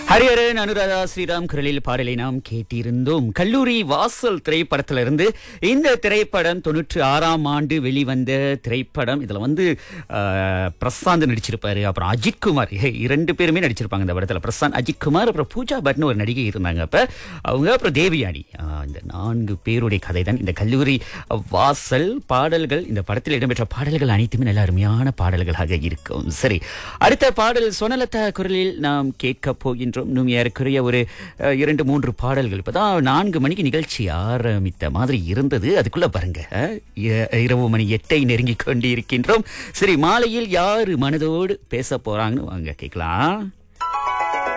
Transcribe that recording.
ஹரிஹரன் அனுராதா ஸ்ரீராம் குரலில் பாடலை நாம் கேட்டிருந்தோம் கல்லூரி வாசல் திரைப்படத்திலிருந்து இந்த திரைப்படம் தொண்ணூற்றி ஆறாம் ஆண்டு வெளிவந்த திரைப்படம் இதுல வந்து ஆஹ், பிரசாந்த் நடிச்சிருப்பாரு அப்புறம் அஜித் குமார் ஹே, இரண்டு பேருமே நடிச்சிருப்பாங்க இந்த படத்துல பிரசாந்த் அஜித் குமார் அப்புறம் பூஜா பட்னு ஒரு நடிகை இருந்தாங்க அப்ப அவங்க அப்புறம் தேவியானி ஆஹ், இந்த நான்கு பேருடைய கதை தான் இந்த கல்லூரி வாசல் பாடல்கள் இந்த படத்தில் இடம்பெற்ற பாடல்கள் அனைத்துமே நல்ல அருமையான பாடல்களாக இருக்கும் சரி அடுத்த பாடல் சொனலதா குரலில் நாம் கேட்க போகின்றோம் இன்னும் ஏறக்குறைய ஒரு அஹ், இரண்டு மூன்று பாடல்கள் இப்பதான் நான்கு மணிக்கு நிகழ்ச்சி ஆரம்பித்த மாதிரி இருந்தது அதுக்குள்ள பாருங்க அஹ், இ- இரவு மணி எட்டை நெருங்கி கொண்டு இருக்கின்றோம் சரி மாலையில் யாரு மனதோடு பேச போறாங்கன்னு வாங்க கேட்கலாம்